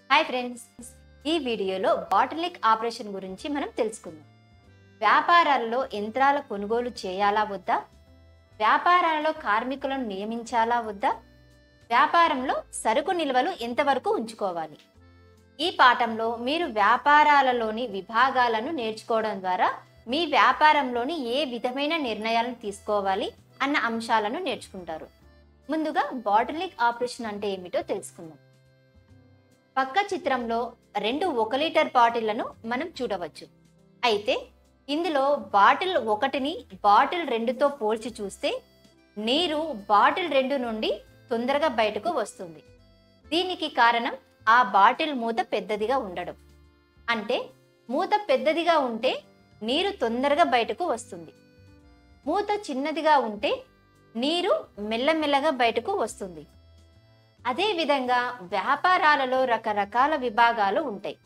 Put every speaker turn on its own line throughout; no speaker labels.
hi friends ఈ వీడియోలో bottle neck operation గురించి మనం తెలుసుకుందాం వ్యాపారాలలో యంత్రాల కొనుగోలు చేయాలా వద్దా వ్యాపారాలలో కార్మికులను నియమించాలా వద్దా వ్యాపారంలో సరుకు నిల్వలు ఎంతవరకు ఉంచుకోవాలి ఈ పాఠంలో మీరు వ్యాపారాలలోని విభాగాలను నేర్చుకోవడం ద్వారా మీ వ్యాపారంలోని ఏ విధమైన నిర్ణయాలను తీసుకోవాలి అన్న అంశాలను నేర్చుకుంటారు ముందుగా బాటిల్ నెక్ ఆపరేషన్ అంటే ఏమిటో తెలుసుకుందాం పక్క చిత్రంలో రెండు ఒక లీటర్ బాటిళ్లను మనం చూడవచ్చు అయితే ఇందులో బాటిల్ ఒకటిని బాటిల్ రెండుతో పోల్చి చూస్తే నీరు బాటిల్ రెండు నుండి తొందరగా బయటకు వస్తుంది దీనికి కారణం ఆ బాటిల్ మూత పెద్దదిగా ఉండడం అంటే మూత పెద్దదిగా ఉంటే నీరు తొందరగా బయటకు వస్తుంది మూత చిన్నదిగా ఉంటే నీరు మెల్లమెల్లగా బయటకు వస్తుంది అదేవిధంగా వ్యాపారాలలో రకరకాల విభాగాలు ఉంటాయి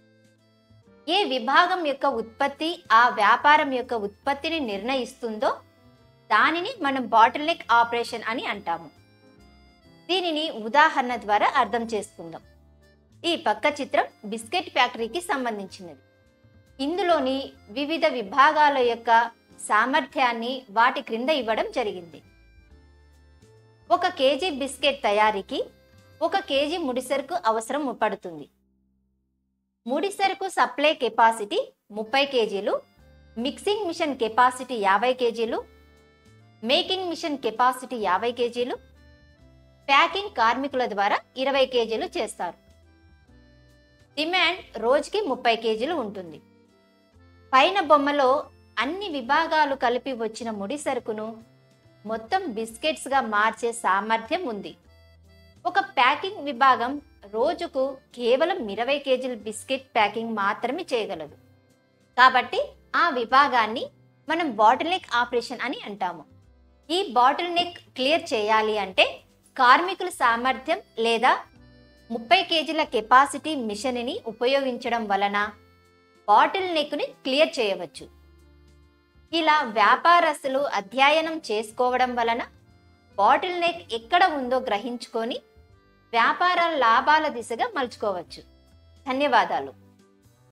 ఏ విభాగం యొక్క ఉత్పత్తి ఆ వ్యాపారం యొక్క ఉత్పత్తిని నిర్ణయిస్తుందో దానిని మనం బాటిల్ నెక్ ఆపరేషన్ అని అంటాము దీనిని ఉదాహరణ ద్వారా అర్థం చేసుకుందాం ఈ పక్క చిత్రం బిస్కెట్ ఫ్యాక్టరీకి సంబంధించినది ఇందులోని వివిధ విభాగాల యొక్క సామర్థ్యాన్ని వాటి క్రింద ఇవ్వడం జరిగింది ఒక కేజీ బిస్కెట్ తయారీకి ఒక కేజీ ముడిసరుకు అవసరం పడుతుంది ముడిసరుకు సప్లై కెపాసిటీ ముప్పై కేజీలు మిక్సింగ్ మిషన్ కెపాసిటీ యాభై కేజీలు మేకింగ్ మిషన్ కెపాసిటీ యాభై కేజీలు ప్యాకింగ్ కార్మికుల ద్వారా ఇరవై కేజీలు చేస్తారు డిమాండ్ రోజుకి ముప్పై కేజీలు ఉంటుంది పైన బొమ్మలో అన్ని విభాగాలు కలిపి వచ్చిన ముడి సరుకును మొత్తం బిస్కెట్స్గా మార్చే సామర్థ్యం ఉంది ఒక ప్యాకింగ్ విభాగం రోజుకు కేవలం ఇరవై కేజీల బిస్కెట్ ప్యాకింగ్ మాత్రమే చేయగలదు కాబట్టి ఆ విభాగాన్ని మనం బాటిల్ నెక్ ఆపరేషన్ అని అంటాము ఈ బాటిల్ నెక్ క్లియర్ చేయాలి అంటే కార్మికుల సామర్థ్యం లేదా ముప్పై కేజీల కెపాసిటీ మిషన్ని ఉపయోగించడం వలన బాటిల్ నెక్ని క్లియర్ చేయవచ్చు ఇలా వ్యాపారస్తులు అధ్యయనం చేసుకోవడం వలన బాటిల్ నెక్ ఎక్కడ ఉందో గ్రహించుకొని వ్యాపార లాభాల దిశగా మలుచుకోవచ్చు ధన్యవాదాలు